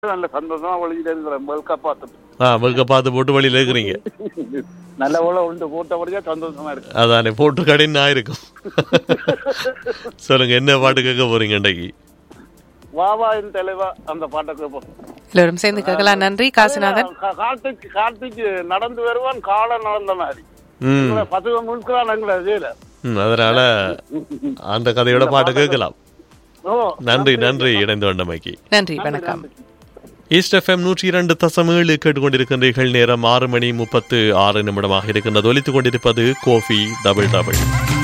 நல்ல சந்தோஷமா ஒளிஞ்சிட்டு இருக்கிறேன் வேர்ல்ட் கப் பார்த்துட்டு ஆ வெல்க பார்த்து போட்டு வழியில் இருக்கிறீங்க நல்ல போல உண்டு போட்டபடியா சந்தோஷமா இருக்கு அதானே போட்டு கடைன்னு ஆயிருக்கும் சொல்லுங்க என்ன பாட்டு கேட்க போறீங்க இன்றைக்கு வாவா என் தலைவா அந்த பாட்டை கேட்போம் எல்லோரும் சேர்ந்து கேட்கலாம் நன்றி காசிநாதன் கா- கார்த்திக் கார்த்திக் நடந்து வருவான் காலம் நடந்த மாதிரி ம் எங்களை பசங்க முழுக்கிறான் எங்களை இதுல ம், அதனால அந்த கதையோட பாட்டு கேட்கலாம் ஓ நன்றி நன்றி இணைந்து வந்தமைக்கு நன்றி வணக்கம் ஈஸ்ட் எஃப்எம் நூற்றி இரண்டு தசம் ஏழு கேட்டுக்கொண்டிருக்கின்றீர்கள் நேரம் ஆறு மணி முப்பத்து ஆறு நிமிடமாக இருக்கின்றது ஒலித்துக் கொண்டிருப்பது கோஃபி டபுள் டபுள்